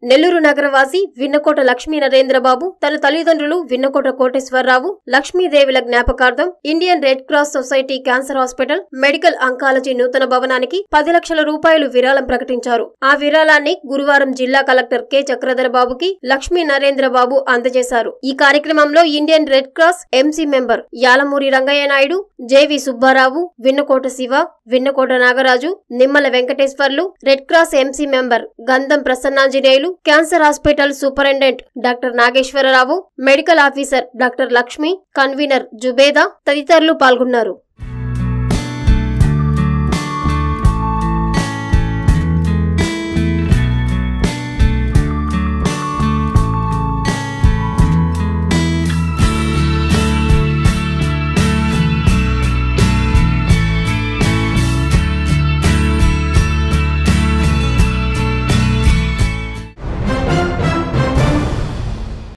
నెల్లూరు నగరవాసి విన్నకోట లక్ష్మీ నరేంద్రబాబు తన తల్లిదండ్రులు విన్నకోట కోటేశ్వరరావు లక్ష్మీదేవిల జ్ఞాపకార్థం Indian red cross society cancer hospital medical oncology నూతన భవనానికి పది లక్షల రూపాయలు విరాళం ప్రకటించారు ఆ విరాళాన్ని గురువారం జిల్లా కలెక్టర్ కె చక్రధర బాబుకి లక్ష్మీ నరేంద్రబాబు అందజేశారు ఈ కార్యక్రమంలో Indian red cross MC member Yalamuri Rangaiah Naidu JV Subbarao Vinnakota Siva Vinnakota Nagaraju Nimmala Venkateswarlu red cross MC member Gandham Prasannanjaneyulu cancer hospital superintendent doctor Nageswararao medical officer doctor Lakshmi convener Zubeda తదితరులు పాల్గొన్నారు